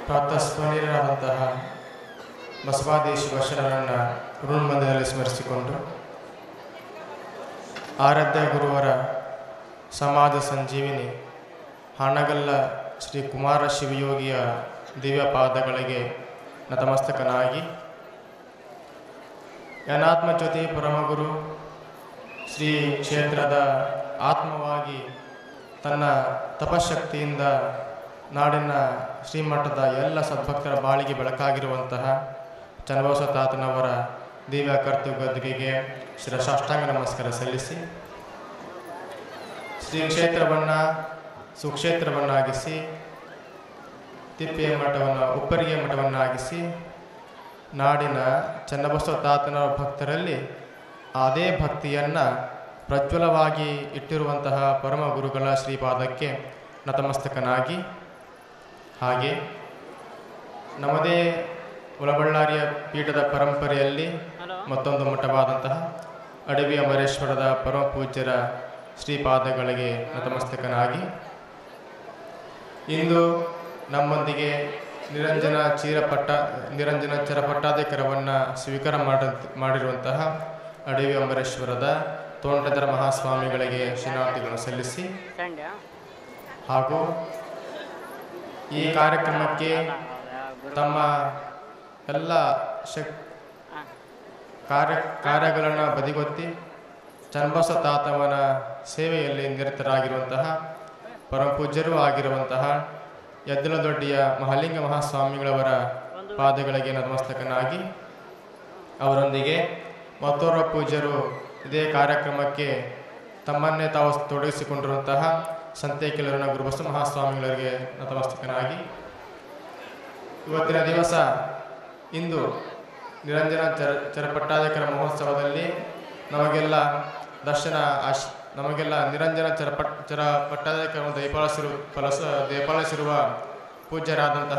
ಪ್ರಾತಸ್ಮರಣೀಯರಾದಂತಹ ಬಸವಾದೇಶಿ ವಶನರನ್ನು ಋಣಮಂದಿರದಲ್ಲಿ ಸ್ಮರಿಸಿಕೊಂಡು ಆರಾಧ್ಯ ಗುರುವರ ಸಮಾಜ ಸಂಜೀವಿನಿ ಹಾನಗಲ್ಲ ಶ್ರೀ ಕುಮಾರ ಶಿವಯೋಗಿಯ ದಿವ್ಯ ಪಾದಗಳಿಗೆ ನತಮಸ್ತಕನಾಗಿ ಯನಾತ್ಮ ಜ್ಯೋತಿ ಪರಮಗುರು ಶ್ರೀ ಕ್ಷೇತ್ರದ ಆತ್ಮವಾಗಿ ತನ್ನ ತಪಶಕ್ತಿಯಿಂದ ನಾಡಿನ ಶ್ರೀಮಠದ ಎಲ್ಲ ಸದ್ಭಕ್ತರ ಬಾಳಿಗೆ ಬೆಳಕಾಗಿರುವಂತಹ ಚನ್ನಬಸವ ತಾತನವರ ದಿವ್ಯ ಕರ್ತೃಗದ್ದಿಗೆ ಶಿರಸಾಷ್ಟಾಂಗ ನಮಸ್ಕಾರ ಸಲ್ಲಿಸಿ ಶ್ರೀ ಕ್ಷೇತ್ರವನ್ನು ಸುಕ್ಷೇತ್ರವನ್ನಾಗಿಸಿ ತಿಪ್ಪೆಯ ಮಠವನ್ನು ಉಪ್ಪರಿಗೆ ಮಠವನ್ನಾಗಿಸಿ ನಾಡಿನ ಚನ್ನಬಸವ ತಾತನ ಭಕ್ತರಲ್ಲಿ ಅದೇ ಭಕ್ತಿಯನ್ನು ಪ್ರಜ್ವಲವಾಗಿ ಇಟ್ಟಿರುವಂತಹ ಪರಮ ಗುರುಗಳ ಶ್ರೀಪಾದಕ್ಕೆ ನತಮಸ್ತಕನಾಗಿ ಹಾಗೆ ನಮ್ಮದೇ ಒಳಬಳ್ಳಾರಿಯ ಪೀಠದ ಪರಂಪರೆಯಲ್ಲಿ ಮತ್ತೊಂದು ಮಠವಾದಂತಹ ಅಡವಿ ಅಮರೇಶ್ವರದ ಪರಮ ಪೂಜ್ಯರ ಶ್ರೀಪಾದಗಳಿಗೆ ನತಮಸ್ತಕನಾಗಿ ಇಂದು ನಮ್ಮೊಂದಿಗೆ ನಿರಂಜನ ಚೀರಪಟ್ಟ ನಿರಂಜನ ಚರಪಟ್ಟಾಧಿಕಾರವನ್ನು ಸ್ವೀಕಾರ ಮಾಡ ಮಾಡಿರುವಂತಹ ಅಡವಿ ಅಂಬರೇಶ್ವರದ ತೋಂಟದರ ಮಹಾಸ್ವಾಮಿಗಳಿಗೆ ಶರಣಾರ್ಥಿಗಳನ್ನು ಸಲ್ಲಿಸಿ ಹಾಗೂ ಈ ಕಾರ್ಯಕ್ರಮಕ್ಕೆ ತಮ್ಮ ಎಲ್ಲ ಶಕ್ ಕಾರ್ಯ ಕಾರ್ಯಗಳನ್ನು ಬದಿಗೊತ್ತಿ ಚನ್ನಬಸ ತಾತವನ ಸೇವೆಯಲ್ಲಿ ನಿರತರಾಗಿರುವಂತಹ ಪರಮಪೂಜ್ಯರೂ ಆಗಿರುವಂತಹ ಯದ್ದಲದೊಡ್ಡಿಯ ಮಹಾಲಿಂಗ ಮಹಾಸ್ವಾಮಿಗಳವರ ಪಾದಗಳಿಗೆ ನತಮಸ್ತಕನಾಗಿ ಅವರೊಂದಿಗೆ ಮತ್ತೋರ್ವ ಪೂಜ್ಯರು ಇದೇ ಕಾರ್ಯಕ್ರಮಕ್ಕೆ ತಮ್ಮನ್ನೇ ತಾವು ತೊಡಗಿಸಿಕೊಂಡಿರುವಂತಹ ಸಂತೇಕಿಲರನ ಗುರುಬಸ ಮಹಾಸ್ವಾಮಿಗಳಿಗೆ ನತಮಸ್ತಕನಾಗಿ ಇವತ್ತಿನ ದಿವಸ ಇಂದು ನಿರಂಜನ ಚರ ಚರಪಟ್ಟಾಧಿಕಾರ ಮಹೋತ್ಸವದಲ್ಲಿ ನಮಗೆಲ್ಲ ದರ್ಶನ ಆಶ್ ನಮಗೆಲ್ಲ ನಿರಂಜನ ಚರಪಟ್ ಚರ ಪಟ್ಟಾಧಿಕಾರವನ್ನು ದಯಪಾಲಿಸಿರು ಫಲಸ ದಯಪಾಲಿಸಿರುವ ಪೂಜ್ಯರಾದಂತಹ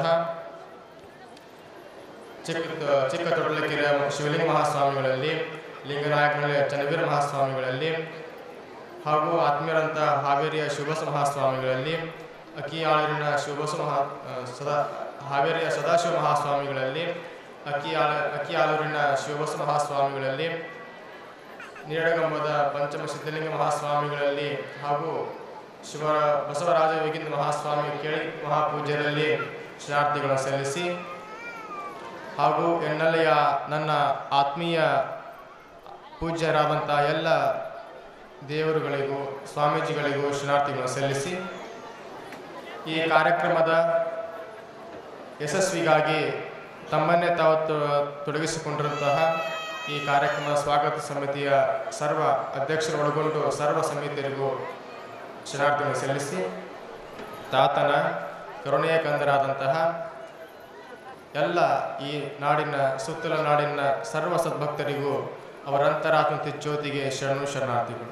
ಚಿಕ್ಕ ಚಿಕ್ಕ ತೊಡಲಕೆರೆ ಶಿವಲಿಂಗ ಮಹಾಸ್ವಾಮಿಗಳಲ್ಲಿ ಲಿಂಗನಾಯಕನಲ್ಲಿ ಚನ್ನವೀರ ಮಹಾಸ್ವಾಮಿಗಳಲ್ಲಿ ಹಾಗೂ ಆತ್ಮೀಯರಂಥ ಹಾವೇರಿಯ ಶಿವಬಸ ಮಹಾಸ್ವಾಮಿಗಳಲ್ಲಿ ಅಕ್ಕಿಯಾಳರಿನ ಶಿವಬಸ ಮಹಾ ಆ, ಸದಾ ಹಾವೇರಿಯ ಸದಾಶಿವ ಮಹಾಸ್ವಾಮಿಗಳಲ್ಲಿ ಅಕ್ಕಿಯಾಳ ಅಕ್ಕಿಯಾಳೂರಿನ ಶಿವಬಸ ಮಹಾಸ್ವಾಮಿಗಳಲ್ಲಿ ನೀಡಗಂಬದ ಪಂಚಮ ಸಿದ್ಧಲಿಂಗ ಮಹಾಸ್ವಾಮಿಗಳಲ್ಲಿ ಹಾಗೂ ಶಿವ ಬಸವರಾಜ ವೇಗಿಂದ ಮಹಾಸ್ವಾಮಿ ಕೇಳಿ ಮಹಾಪೂಜ್ಯರಲ್ಲಿ ಶರಣಾರ್ಥಿಗಳನ್ನು ಸಲ್ಲಿಸಿ ಹಾಗೂ ಎನ್ನಲೆಯ ನನ್ನ ಆತ್ಮೀಯ ಪೂಜ್ಯರಾದಂಥ ಎಲ್ಲ ದೇವರುಗಳಿಗೂ ಸ್ವಾಮೀಜಿಗಳಿಗೂ ಶರಣಾರ್ಥಿಗಳನ್ನು ಸಲ್ಲಿಸಿ ಈ ಕಾರ್ಯಕ್ರಮದ ಯಶಸ್ವಿಗಾಗಿ ತಮ್ಮನ್ನೇ ತಾವು ತೊ- ತೊಡಗಿಸಿಕೊಂಡಿರುವಂತಹ ಈ ಕಾರ್ಯಕ್ರಮದ ಸ್ವಾಗತ ಸಮಿತಿಯ ಸರ್ವ ಅಧ್ಯಕ್ಷರು ಒಳಗೊಂಡು ಸರ್ವ ಸಮಿತಿಯರಿಗೂ ಶರಣಾರ್ಥಿಗಳನ್ನು ಸಲ್ಲಿಸಿ ತಾತನ ಕರುಣೆಯ ಕಂದರಾದಂತಹ ಎಲ್ಲ ಈ ನಾಡಿನ ಸುತ್ತಲ ನಾಡಿನ ಸರ್ವ ಸದ್ಭಕ್ತರಿಗೂ ಅವರ ಅಂತರಾತ್ಮ ಜ್ಯೋತಿಗೆ ಶರಣು ಶರಣಾರ್ಥಿಗಳು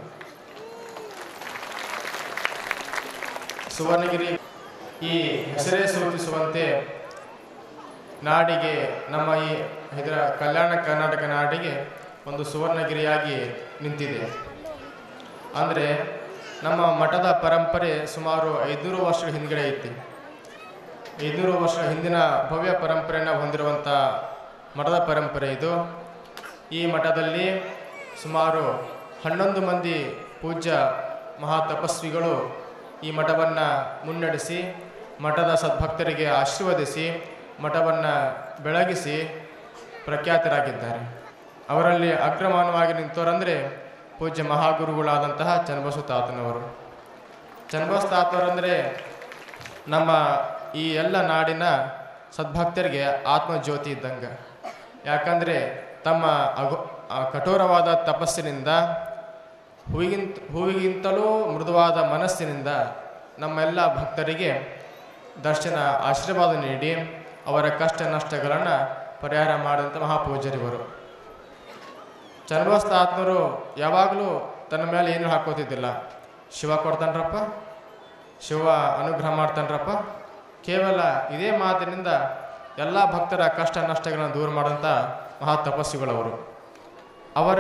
ಸುವರ್ಣಗಿರಿ ಈ ಹೆಸರೇ ಸೂಚಿಸುವಂತೆ ನಾಡಿಗೆ ನಮ್ಮ ಈ ಇದರ ಕಲ್ಯಾಣ ಕರ್ನಾಟಕ ನಾಡಿಗೆ ಒಂದು ಸುವರ್ಣಗಿರಿಯಾಗಿ ನಿಂತಿದೆ ಅಂದರೆ ನಮ್ಮ ಮಠದ ಪರಂಪರೆ ಸುಮಾರು ಐದುನೂರು ವರ್ಷಗಳ ಹಿಂದ್ಗಡೆ ಐತಿ ಐದುನೂರು ವರ್ಷ ಹಿಂದಿನ ಭವ್ಯ ಪರಂಪರೆಯನ್ನು ಹೊಂದಿರುವಂಥ ಮಠದ ಪರಂಪರೆ ಇದು ಈ ಮಠದಲ್ಲಿ ಸುಮಾರು ಹನ್ನೊಂದು ಮಂದಿ ಪೂಜ್ಯ ಮಹಾ ತಪಸ್ವಿಗಳು ಈ ಮಠವನ್ನು ಮುನ್ನಡೆಸಿ ಮಠದ ಸದ್ಭಕ್ತರಿಗೆ ಆಶೀರ್ವದಿಸಿ ಮಠವನ್ನು ಬೆಳಗಿಸಿ ಪ್ರಖ್ಯಾತರಾಗಿದ್ದಾರೆ ಅವರಲ್ಲಿ ಅಗ್ರಮಾನವಾಗಿ ನಿಂತವರಂದರೆ ಪೂಜ್ಯ ಮಹಾಗುರುಗಳಾದಂತಹ ಚನ್ನಬಸವ ತಾತನವರು ಚನ್ನಬಸವ ತಾತವರಂದರೆ ನಮ್ಮ ಈ ಎಲ್ಲ ನಾಡಿನ ಸದ್ಭಕ್ತರಿಗೆ ಆತ್ಮಜ್ಯೋತಿ ಇದ್ದಂಗೆ ಯಾಕಂದರೆ ತಮ್ಮ ಅಗು ಆ ಕಠೋರವಾದ ತಪಸ್ಸಿನಿಂದ ಹೂವಿಗಿಂತ ಹೂವಿಗಿಂತಲೂ ಮೃದುವಾದ ಮನಸ್ಸಿನಿಂದ ನಮ್ಮೆಲ್ಲ ಭಕ್ತರಿಗೆ ದರ್ಶನ ಆಶೀರ್ವಾದ ನೀಡಿ ಅವರ ಕಷ್ಟ ನಷ್ಟಗಳನ್ನು ಪರಿಹಾರ ಮಾಡಿದಂಥ ಮಹಾಪೂಜ್ಯರಿವರು ಚನ್ನಬಸ್ತಾತ್ಮರು ಯಾವಾಗಲೂ ತನ್ನ ಮೇಲೆ ಏನು ಹಾಕೋತಿದ್ದಿಲ್ಲ ಶಿವ ಕೊಡ್ತಾನ್ರಪ್ಪ ಶಿವ ಅನುಗ್ರಹ ಮಾಡ್ತಾನ್ರಪ್ಪ ಕೇವಲ ಇದೇ ಮಾತಿನಿಂದ ಎಲ್ಲ ಭಕ್ತರ ಕಷ್ಟ ನಷ್ಟಗಳನ್ನು ದೂರ ಮಾಡೋಂಥ ಮಹಾ ತಪಸ್ವಿಗಳವರು ಅವರ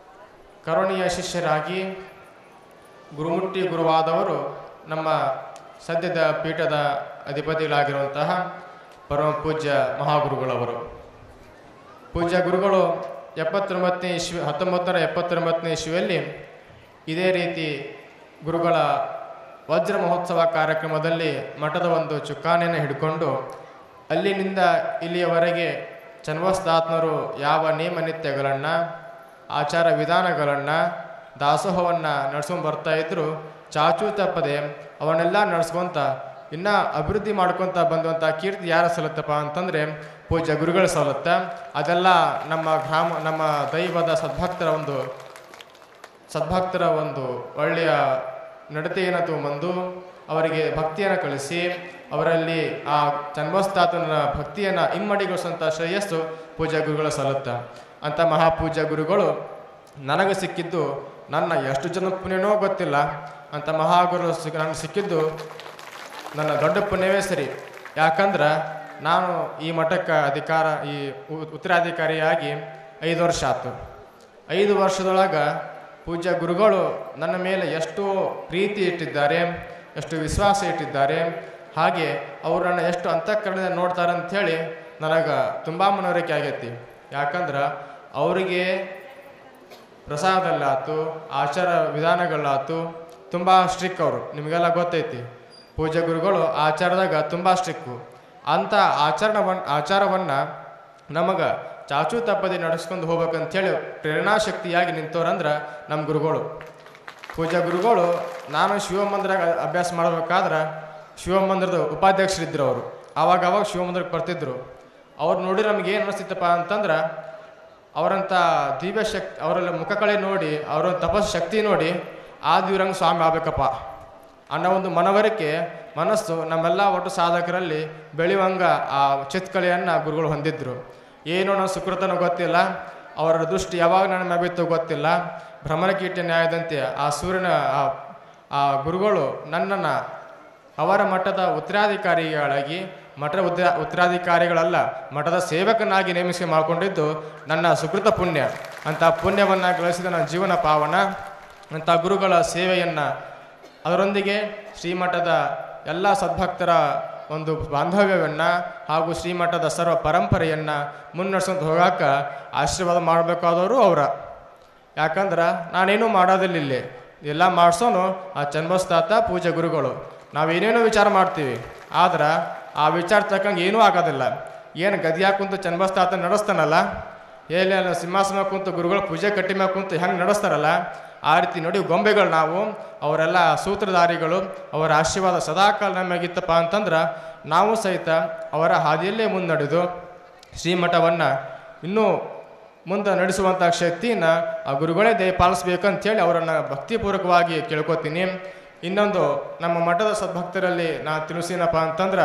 ಕರುಣೆಯ ಶಿಷ್ಯರಾಗಿ ಗುರುಮುಟ್ಟಿ ಗುರುವಾದವರು ನಮ್ಮ ಸದ್ಯದ ಪೀಠದ ಅಧಿಪತಿಗಳಾಗಿರುವಂತಹ ಪರಮ ಪೂಜ್ಯ ಮಹಾಗುರುಗಳವರು ಪೂಜ್ಯ ಗುರುಗಳು ಎಪ್ಪತ್ತೊಂಬತ್ತನೇ ಇಸ್ವಿ ಹತ್ತೊಂಬತ್ತು ನೂರ ಎಪ್ಪತ್ತೊಂಬತ್ತನೇ ಇಸ್ವಿಯಲ್ಲಿ ಇದೇ ರೀತಿ ಗುರುಗಳ ವಜ್ರ ಮಹೋತ್ಸವ ಕಾರ್ಯಕ್ರಮದಲ್ಲಿ ಮಠದ ಒಂದು ಚುಕ್ಕಾಣಿಯನ್ನು ಹಿಡ್ಕೊಂಡು ಅಲ್ಲಿನಿಂದ ಇಲ್ಲಿಯವರೆಗೆ ಚನ್ನವಸ್ದಾತ್ಮರು ಯಾವ ನಿಯಮ ನಿತ್ಯಗಳನ್ನು ಆಚಾರ ವಿಧಾನಗಳನ್ನು ದಾಸೋಹವನ್ನು ನಡ್ಸ್ಕೊಂಡು ಬರ್ತಾ ಇದ್ರು ಚಾಚೂ ತಪ್ಪದೆ ಅವನ್ನೆಲ್ಲ ನಡ್ಸ್ಕೊಂತ ಇನ್ನು ಅಭಿವೃದ್ಧಿ ಮಾಡ್ಕೊತ ಬಂದಂಥ ಕೀರ್ತಿ ಯಾರ ಸಲ್ಲತ್ತಪ್ಪ ಅಂತಂದರೆ ಪೂಜ್ಯ ಗುರುಗಳ ಸಲ್ಲತ್ತ ಅದೆಲ್ಲ ನಮ್ಮ ಗ್ರಾಮ ನಮ್ಮ ದೈವದ ಸದ್ಭಕ್ತರ ಒಂದು ಸದ್ಭಕ್ತರ ಒಂದು ಒಳ್ಳೆಯ ನಡತೆಯನ್ನು ತಗೊಂಬಂದು ಅವರಿಗೆ ಭಕ್ತಿಯನ್ನು ಕಳಿಸಿ ಅವರಲ್ಲಿ ಆ ಚನ್ಮಸ್ತಾತನ ಭಕ್ತಿಯನ್ನು ಇಮ್ಮಡಿಗೊಳಿಸುವಂಥ ಶ್ರೇಯಸ್ಸು ಪೂಜಾ ಗುರುಗಳು ಸಲ್ಲುತ್ತ ಅಂತ ಮಹಾಪೂಜಾ ಗುರುಗಳು ನನಗೆ ಸಿಕ್ಕಿದ್ದು ನನ್ನ ಎಷ್ಟು ಜನ ಪುಣ್ಯನೋ ಗೊತ್ತಿಲ್ಲ ಅಂತ ಮಹಾಗುರು ಸಿಕ್ ನನಗೆ ಸಿಕ್ಕಿದ್ದು ನನ್ನ ದೊಡ್ಡ ಪುಣ್ಯವೇ ಸರಿ ಯಾಕಂದ್ರೆ ನಾನು ಈ ಮಠಕ್ಕೆ ಅಧಿಕಾರ ಈ ಉ- ಉತ್ತರಾಧಿಕಾರಿಯಾಗಿ ಐದು ವರ್ಷ ಆಯ್ತು ಐದು ವರ್ಷದೊಳಗೆ ಪೂಜ್ಯ ಗುರುಗಳು ನನ್ನ ಮೇಲೆ ಎಷ್ಟು ಪ್ರೀತಿ ಇಟ್ಟಿದ್ದಾರೆ ಎಷ್ಟು ವಿಶ್ವಾಸ ಇಟ್ಟಿದ್ದಾರೆ ಹಾಗೆ ಅವರು ನನ್ನ ಎಷ್ಟು ಅಂತಃಕರಣದಿಂದ ನೋಡ್ತಾರೆ ಅಂಥೇಳಿ ನನಗೆ ತುಂಬ ಮನವರಿಕೆ ಆಗೈತಿ ಯಾಕಂದ್ರೆ ಅವರಿಗೆ ಪ್ರಸಾದಲ್ಲಾತು ಆಚಾರ ವಿಧಾನಗಳಾತು ತುಂಬ ಸ್ಟ್ರಿಕ್ ಅವರು ನಿಮಗೆಲ್ಲ ಗೊತ್ತೈತಿ ಪೂಜ್ಯ ಗುರುಗಳು ಆಚಾರದಾಗ ತುಂಬ ಸ್ಟ್ರಿಕ್ಕು ಅಂಥ ಆಚರಣವನ್ ಆಚಾರವನ್ನು ನಮಗೆ ಚಾಚೂ ತಪ್ಪದೆ ನಡೆಸ್ಕೊಂಡು ಹೋಗ್ಬೇಕಂತೇಳಿ ಪ್ರೇರಣಾಶಕ್ತಿಯಾಗಿ ನಿಂತವ್ರಂದ್ರೆ ನಮ್ಮ ಗುರುಗಳು ಪೂಜ್ಯ ಗುರುಗಳು ನಾನು ಶಿವಮಂದಿರಾಗ ಅಭ್ಯಾಸ ಮಾಡ್ಬೇಕಾದ್ರೆ ಶಿವಮಂದಿರದ ಉಪಾಧ್ಯಕ್ಷರಿದ್ದರು ಅವರು ಆವಾಗ ಅವಾಗ ಶಿವಮಂದಿರಕ್ಕೆ ಬರ್ತಿದ್ರು ಅವ್ರು ನೋಡಿ ನಮ್ಗೆ ಏನು ಅನಿಸ್ತಿತ್ತಪ್ಪ ಅಂತಂದ್ರೆ ಅವರಂಥ ದಿವ್ಯ ಶಕ್ತಿ ಅವರೆಲ್ಲ ಮುಖ ಕಳೆ ನೋಡಿ ಅವರ ತಪಸ್ ಶಕ್ತಿ ನೋಡಿ ಆ ದಿವ್ರಂಗೆ ಸ್ವಾಮಿ ಆಗ್ಬೇಕಪ್ಪ ಅನ್ನೋ ಒಂದು ಮನವರಿಕೆ ಮನಸ್ಸು ನಮ್ಮೆಲ್ಲ ಒಟ್ಟು ಸಾಧಕರಲ್ಲಿ ಬೆಳೆಯುವಂಗ ಆ ಚಿತ್ಕಲೆಯನ್ನು ಗುರುಗಳು ಹೊಂದಿದ್ರು ಏನೋ ನನ್ನ ಸುಕೃತನೂ ಗೊತ್ತಿಲ್ಲ ಅವರ ದೃಷ್ಟಿ ಯಾವಾಗ ನನ್ನ ಮ್ಯಾಬಿತ್ತು ಗೊತ್ತಿಲ್ಲ ಭ್ರಮಣಕೀಟ ನ್ಯಾಯದಂತೆ ಆ ಸೂರ್ಯನ ಆ- ಆ ಗುರುಗಳು ನನ್ನನ್ನು ಅವರ ಮಠದ ಉತ್ತರಾಧಿಕಾರಿಗಳಾಗಿ ಮಠದ ಉತ್ತರ ಉತ್ತರಾಧಿಕಾರಿಗಳಲ್ಲ ಮಠದ ಸೇವಕನಾಗಿ ನೇಮಿಸಿ ಮಾಡಿಕೊಂಡಿದ್ದು ನನ್ನ ಸುಕೃತ ಪುಣ್ಯ ಅಂತ ಪುಣ್ಯವನ್ನು ಗಳಿಸಿದ ನನ್ನ ಜೀವನ ಪಾವನ ಅಂತ ಗುರುಗಳ ಸೇವೆಯನ್ನು ಅದರೊಂದಿಗೆ ಶ್ರೀಮಠದ ಎಲ್ಲ ಸದ್ಭಕ್ತರ ಒಂದು ಬಾಂಧವ್ಯವನ್ನು ಹಾಗೂ ಶ್ರೀಮಠದ ಸರ್ವ ಪರಂಪರೆಯನ್ನು ಮುನ್ನಡೆಸ್ಕೊಂಡು ಹೋಗಾಕ ಆಶೀರ್ವಾದ ಮಾಡಬೇಕಾದವರು ಅವರ ಯಾಕಂದ್ರೆ ನಾನೇನು ಮಾಡೋದಿಲ್ಲ ಇಲ್ಲಿ ಎಲ್ಲ ಮಾಡಿಸೋನು ಆ ಚನ್ಮಸ್ತಾತ ಪೂಜೆ ಗುರುಗಳು ನಾವೇನೇನೋ ವಿಚಾರ ಮಾಡ್ತೀವಿ ಆದ್ರೆ ಆ ವಿಚಾರ ತಕ್ಕಂಗೆ ಏನೂ ಆಗೋದಿಲ್ಲ ಏನು ಗದಿಯಾಗ ಕುಂತು ಚನ್ಮಸ್ತಾತ ನಡೆಸ್ತಾನಲ್ಲ ಎಲ್ಲಿ ಅಲ್ಲಿ ಸಿಂಹಾಸನ ಕುಂತು ಗುರುಗಳು ಪೂಜೆ ಕಟ್ಟಿ ಮ್ಯಾಗ ಕುಂತು ಹೆಂಗೆ ನಡೆಸ್ತಾರಲ್ಲ ಆ ರೀತಿ ನೋಡಿ ಗೊಂಬೆಗಳು ನಾವು ಅವರೆಲ್ಲ ಸೂತ್ರಧಾರಿಗಳು ಅವರ ಆಶೀರ್ವಾದ ಸದಾಕಾಲ ನಮಗಿತ್ತಪ್ಪ ಅಂತಂದ್ರೆ ನಾವು ಸಹಿತ ಅವರ ಹಾದಿಯಲ್ಲೇ ಮುನ್ನಡೆದು ಶ್ರೀಮಠವನ್ನು ಇನ್ನೂ ಮುಂದೆ ನಡೆಸುವಂಥ ಶಕ್ತಿನ ಆ ಗುರುಗಳೇ ದಯ ಪಾಲಿಸ್ಬೇಕಂತೇಳಿ ಅವರನ್ನು ಭಕ್ತಿಪೂರ್ವಕವಾಗಿ ಕೇಳ್ಕೊತೀನಿ ಇನ್ನೊಂದು ನಮ್ಮ ಮಠದ ಸದ್ಭಕ್ತರಲ್ಲಿ ನಾ ತಿಳಿಸಿನಪ್ಪ ಅಂತಂದ್ರೆ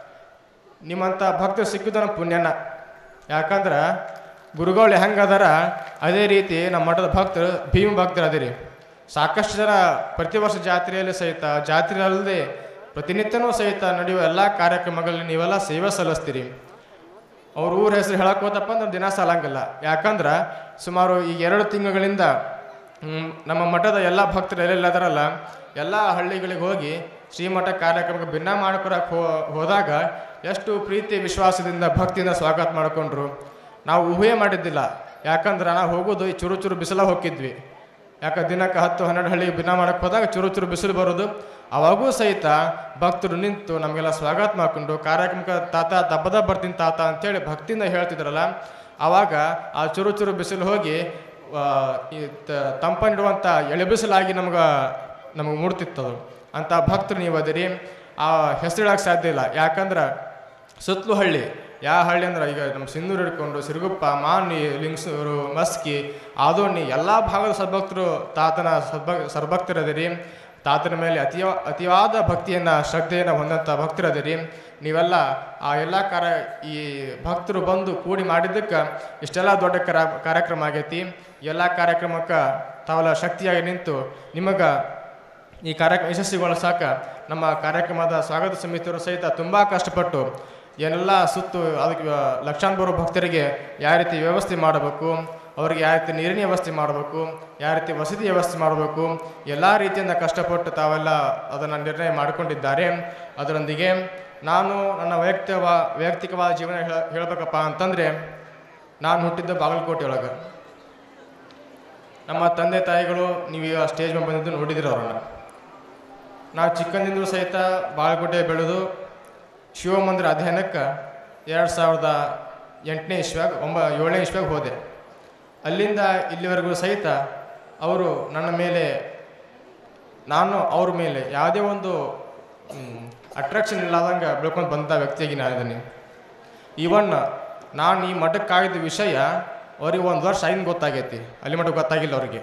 ನಿಮ್ಮಂಥ ಭಕ್ತರು ಸಿಕ್ಕಿದ ಪುಣ್ಯನ ಯಾಕಂದ್ರೆ ಗುರುಗಳು ಹೆಂಗದಾರ ಅದೇ ರೀತಿ ನಮ್ಮ ಮಠದ ಭಕ್ತರು ಭೀಮ ಭಕ್ತರು ಅದಿರಿ ಸಾಕಷ್ಟು ಜನ ಪ್ರತಿ ವರ್ಷ ಜಾತ್ರೆಯಲ್ಲಿ ಸಹಿತ ಜಾತ್ರೆ ಅಲ್ಲದೆ ಪ್ರತಿನಿತ್ಯನೂ ಸಹಿತ ನಡೆಯುವ ಎಲ್ಲ ಕಾರ್ಯಕ್ರಮಗಳಲ್ಲಿ ನೀವೆಲ್ಲ ಸೇವೆ ಸಲ್ಲಿಸ್ತೀರಿ ಅವ್ರ ಊರ ಹೆಸರು ಹೇಳಕ್ ಹೋದಪ್ಪ ಅಂದ್ರೆ ದಿನ ಸಾಲಂಗಿಲ್ಲ ಯಾಕಂದ್ರೆ ಸುಮಾರು ಈ ಎರಡು ತಿಂಗಳಿಂದ ಹ್ಮ್, ನಮ್ಮ ಮಠದ ಎಲ್ಲ ಭಕ್ತರು ಎಲ್ಲೆಲ್ಲದಾರಲ್ಲ ಎಲ್ಲ ಹಳ್ಳಿಗಳಿಗೆ ಹೋಗಿ ಶ್ರೀಮಠ ಕಾರ್ಯಕ್ರಮಕ್ಕೆ ಭಿನ್ನ ಮಾಡ್ಕೊಳಕ್ಕೆ ಹೋ ಹೋದಾಗ ಎಷ್ಟು ಪ್ರೀತಿ ವಿಶ್ವಾಸದಿಂದ ಭಕ್ತಿಯಿಂದ ಸ್ವಾಗತ ಮಾಡ್ಕೊಂಡ್ರು ನಾವು ಊಹೆ ಮಾಡಿದ್ದಿಲ್ಲ ಯಾಕಂದ್ರೆ ನಾವು ಹೋಗೋದು ಈ ಚುರು ಚುರು ಬಿಸಿಲ ಹೋಗಿದ್ವಿ ಯಾಕೆ ದಿನಕ್ಕೆ ಹತ್ತು ಹನ್ನೆರಡು ಹಳ್ಳಿಗೆ ಭಿನ್ನ ಮಾಡಕ್ಕೆ ಹೋದಾಗ ಚುರು ಚುರು ಬಿಸಿಲು ಬರೋದು ಅವಾಗೂ ಸಹಿತ ಭಕ್ತರು ನಿಂತು ನಮಗೆಲ್ಲ ಸ್ವಾಗತ ಮಾಡ್ಕೊಂಡು ಕಾರ್ಯಕ್ರಮಕ್ಕೆ ತಾತ ದಬ್ಬದ ಬರ್ತೀನಿ ತಾತ ಅಂತೇಳಿ ಭಕ್ತಿಯಿಂದ ಹೇಳ್ತಿದ್ರಲ್ಲ ಆವಾಗ ಆ ಚುರು ಚುರು ಬಿಸಿಲು ಹೋಗಿ ಆ, ಈ ತ- ತಂಪನಿಡುವಂಥ ಎಳೆ ಬಿಸಿಲಾಗಿ ನಮ್ಗೆ ನಮಗೆ ಮೂಡ್ತಿತ್ತದು ಅಂಥ ಭಕ್ತರು ನೀವು ಅದಿರಿ ಆ ಹೆಸರಿಡಕ್ಕೆ ಸಾಧ್ಯ ಇಲ್ಲ ಯಾಕಂದ್ರೆ ಸುತ್ತಲೂ ಹಳ್ಳಿ ಯಾವ ಹಳ್ಳಿ ಅಂದ್ರೆ ಈಗ ನಮ್ಮ ಸಿಂಧೂರು ಹಿಡ್ಕೊಂಡು ಸಿರುಗುಪ್ಪ ಮಾನ್ವಿ ಲಿಂಗಸೂರು ಮಸ್ಕಿ ಆದೋಣಿ ಎಲ್ಲ ಭಾಗದ ಸದ್ಭಕ್ತರು ತಾತನ ಸದ್ಭ ಸರ್ಭಕ್ತರದಿರಿ ತಾತನ ಮೇಲೆ ಅತಿಯ ಅತಿವಾದ ಭಕ್ತಿಯನ್ನು ಶ್ರದ್ಧೆಯನ್ನು ಹೊಂದಂಥ ಭಕ್ತರದಿರಿ ನೀವೆಲ್ಲ ಆ ಎಲ್ಲ ಕಾರ್ಯ ಈ ಭಕ್ತರು ಬಂದು ಕೂಡಿ ಮಾಡಿದ್ದಕ್ಕೆ ಇಷ್ಟೆಲ್ಲ ದೊಡ್ಡ ಕರ ಕಾರ್ಯಕ್ರಮ ಆಗೈತಿ ಎಲ್ಲ ಕಾರ್ಯಕ್ರಮಕ್ಕೆ ತಾವೆಲ್ಲ ಶಕ್ತಿಯಾಗಿ ನಿಂತು ನಿಮಗೆ ಈ ಕಾರ್ಯಕ್ರಮ ಯಶಸ್ವಿಗೊಳಿಸಾಕ ನಮ್ಮ ಕಾರ್ಯಕ್ರಮದ ಸ್ವಾಗತ ಸಮಿತಿಯವರು ಸಹಿತ ತುಂಬ ಕಷ್ಟಪಟ್ಟು ಏನೆಲ್ಲ ಸುತ್ತು ಅದಕ್ಕೆ ಲಕ್ಷಾಂತರ ಭಕ್ತರಿಗೆ ಯಾವ ರೀತಿ ವ್ಯವಸ್ಥೆ ಮಾಡಬೇಕು ಅವರಿಗೆ ಯಾವ ರೀತಿ ನೀರಿನ ವ್ಯವಸ್ಥೆ ಮಾಡಬೇಕು ಯಾವ ರೀತಿ ವಸತಿ ವ್ಯವಸ್ಥೆ ಮಾಡಬೇಕು ಎಲ್ಲ ರೀತಿಯಿಂದ ಕಷ್ಟಪಟ್ಟು ತಾವೆಲ್ಲ ಅದನ್ನು ನಿರ್ಣಯ ಮಾಡಿಕೊಂಡಿದ್ದಾರೆ ಅದರೊಂದಿಗೆ ನಾನು ನನ್ನ ವೈಯಕ್ತಿಕ ವೈಯಕ್ತಿಕವಾದ ಜೀವನ ಹೇಳ ಹೇಳಬೇಕಪ್ಪ ಅಂತಂದರೆ ನಾನು ಹುಟ್ಟಿದ್ದ ಬಾಗಲಕೋಟೆ ಒಳಗೆ ನಮ್ಮ ತಂದೆ ತಾಯಿಗಳು ನೀವು ಈಗ ಸ್ಟೇಜ್ ಮೇಲೆ ಬಂದಿದ್ದು ನೋಡಿದಿರ ಅವ್ರನ್ನ ನಾವು ಚಿಕ್ಕಂದಿಂದಲೂ ಸಹಿತ ಬಾಗಲಕೋಟೆ ಬೆಳೆದು ಶಿವಮಂದಿರ ಅಧ್ಯಯನಕ್ಕೆ ಎರಡು ಸಾವಿರದ ಎಂಟನೇ ಇಸ್ವ್ಯಾಗ ಒಂಬ ಏಳನೇ ಇಸ್ವ್ಯಾಗ ಹೋದೆ ಅಲ್ಲಿಂದ ಇಲ್ಲಿವರೆಗೂ ಸಹಿತ ಅವರು ನನ್ನ ಮೇಲೆ ನಾನು ಅವ್ರ ಮೇಲೆ ಯಾವುದೇ ಒಂದು ಅಟ್ರಾಕ್ಷನ್ ಇಲ್ಲದಂಗೆ ಬೆಳ್ಕೊಂಡು ಬಂದ ವ್ಯಕ್ತಿಯಾಗಿ ನಾನಿದ್ದೀನಿ ಇವನ್ ನಾನು ಈ ಮಠಕ್ಕಾಗಿದ್ದ ವಿಷಯ ಅವ್ರಿಗೆ ಒಂದು ವರ್ಷ ಐದು ಗೊತ್ತಾಗೈತಿ ಅಲ್ಲಿ ಮಠಕ್ಕೆ ಗೊತ್ತಾಗಿಲ್ಲ ಅವ್ರಿಗೆ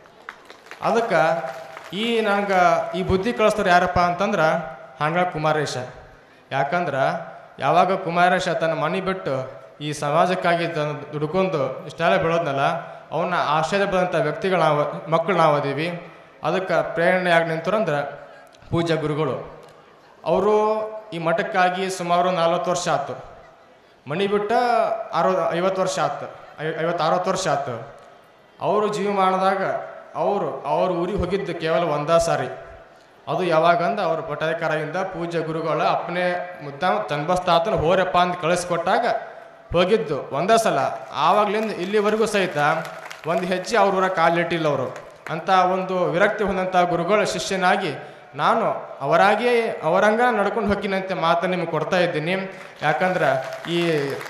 ಅದಕ್ಕೆ ಈ ನನಗೆ ಈ ಬುದ್ಧಿ ಕಳಿಸ್ತವ್ರು ಯಾರಪ್ಪ ಅಂತಂದ್ರೆ ಹಾಂಗಳ ಕುಮಾರೇಶ ಯಾಕಂದ್ರೆ ಯಾವಾಗ ಕುಮಾರೇಶ ತನ್ನ ಮನೆ ಬಿಟ್ಟು ಈ ಸಮಾಜಕ್ಕಾಗಿ ತನ್ನ ದುಡ್ಕೊಂಡು ಇಷ್ಟೆಲ್ಲ ಬೆಳೋದ್ನಲ್ಲ ಅವನ್ನ ಆಶ್ರಯ ಬಂದಂಥ ವ್ಯಕ್ತಿಗಳು ನಾವು ಮಕ್ಕಳು ನಾವು ಅದೀವಿ ಅದಕ್ಕೆ ಪ್ರೇರಣೆಯಾಗಿ ನಿಂತರಂದ್ರೆ ಪೂಜ್ಯ ಗುರುಗಳು ಅವರು ಈ ಮಠಕ್ಕಾಗಿ ಸುಮಾರು ನಲ್ವತ್ತು ವರ್ಷ ಆಯ್ತು ಮನೆ ಬಿಟ್ಟ ಅರವತ್ತು ಐವತ್ತು ವರ್ಷ ಆಯ್ತು ಐ ಐವತ್ತು ಅರವತ್ತು ವರ್ಷ ಆಯ್ತು ಅವರು ಜೀವಮಾನದಾಗ ಅವರು ಅವ್ರ ಊರಿಗೆ ಹೋಗಿದ್ದು ಕೇವಲ ಒಂದೇ ಸಾರಿ ಅದು ಯಾವಾಗಂದ ಅವ್ರ ಪಟಾಧಿಕಾರದಿಂದ ಪೂಜ್ಯ ಗುರುಗಳ ಅಪ್ಪನೇ ಮುದ್ದ ಜನ್ಮಸ್ಥಾತನ ಹೋರಪ್ಪ ಅಂತ ಕಳಿಸ್ಕೊಟ್ಟಾಗ ಹೋಗಿದ್ದು ಒಂದೇ ಸಲ ಆವಾಗ್ಲಿಂದ ಇಲ್ಲಿವರೆಗೂ ಸಹಿತ ಒಂದು ಹೆಜ್ಜೆ ಅವ್ರ ಊರ ಕಾಲಿಟ್ಟಿಲ್ಲ ಅವರು ಅಂತ ಒಂದು ವಿರಕ್ತಿ ಹೊಂದಂಥ ಗುರುಗಳ ಶಿಷ್ಯನಾಗಿ ನಾನು ಅವರಾಗೇ ಅವರಂಗ ನಡ್ಕೊಂಡು ಹೋಗಿನಂತೆ ಮಾತನ್ನು ನಿಮ್ಗೆ ಕೊಡ್ತಾ ಇದ್ದೀನಿ ಯಾಕಂದ್ರೆ ಈ